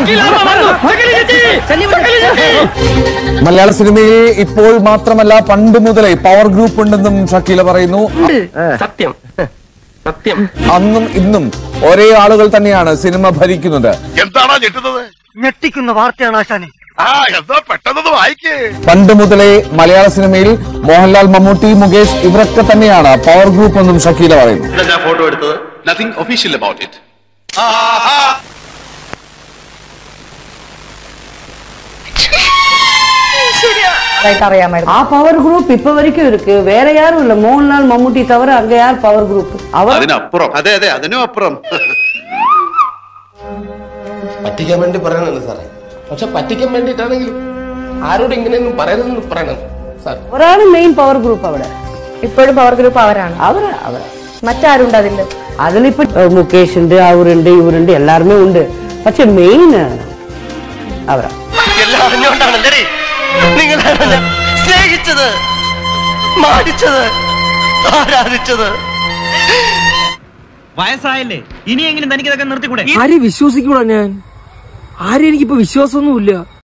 മലയാള സിനിമയിൽ ഇപ്പോൾ മാത്രമല്ല പണ്ട് മുതലേ പവർ ഗ്രൂപ്പ് ഉണ്ടെന്നും ഷക്കീല പറയുന്നു സത്യം സത്യം അന്നും ഇന്നും ഒരേ ആളുകൾ തന്നെയാണ് സിനിമ ഭരിക്കുന്നത് എന്താണോ ഞെട്ടുന്നത് ഞെട്ടിക്കുന്ന വാർത്തയാണ് ആശാനെ ആ എന്താ പെട്ടെന്ന് വായിക്കേ പണ്ട് മുതലേ മലയാള സിനിമയിൽ മോഹൻലാൽ മമ്മൂട്ടി മുകേഷ് ഇവരൊക്കെ തന്നെയാണ് പവർ ഗ്രൂപ്പ് എന്നും ഷക്കീല പറയുന്നു ഞാൻ ഫോട്ടോ എടുത്തത് നത്തിങ് ഒഫീഷ്യൽ അബൌട്ട് ഇറ്റ് അറിയാമായിരുന്നു ஆ பவர் குரூப் இப்ப வரைக்கும் இருக்கு வேற யாரும் இல்ல மோகன்லால் மம்முட்டி தவிர அங்க யார் பவர் குரூப் அவர் അതിനപ്പുറം അതെ അതെ അതിനും അപ്പുറം പറ്റിക്കാൻ വേണ്ടി പറയണതാണ് സാറേ പക്ഷെ പറ്റിക്കാൻ വേണ്ടിയിട്ടാണെങ്കിലും ആരോട് ഇങ്ങനെയൊന്നും പറയരുതെന്ന് പറയണം സാർ அவரான மெயின் பவர் குரூப் അവിടെ ഇപ്പോഴും പവർ ഗ്രൂപ്പ് അവരാണ് அவரு அவர் മറ്റാരുണ്ട് അതില് அதுல இப்ப அஹ், முகேஷ் ഉണ്ട് அவருണ്ട് இவருണ്ട് எல்லாருமே ഉണ്ട് പക്ഷെ മെയിൻ അവരാ എല്ലാം അറിഞ്ഞുകൊണ്ടാണല്ലേ നിങ്ങൾ സ്നേഹിച്ചത് മാനിച്ചത് ആരാധിച്ചത് വയസ്സായല്ലേ ഇനിയെങ്കിലും തനിക്കിതൊക്കെ നിർത്തിക്കൂടെ ആരെ വിശ്വസിക്കൂടാ ഞാൻ ആരെ എനിക്കിപ്പോ വിശ്വാസമൊന്നുമില്ല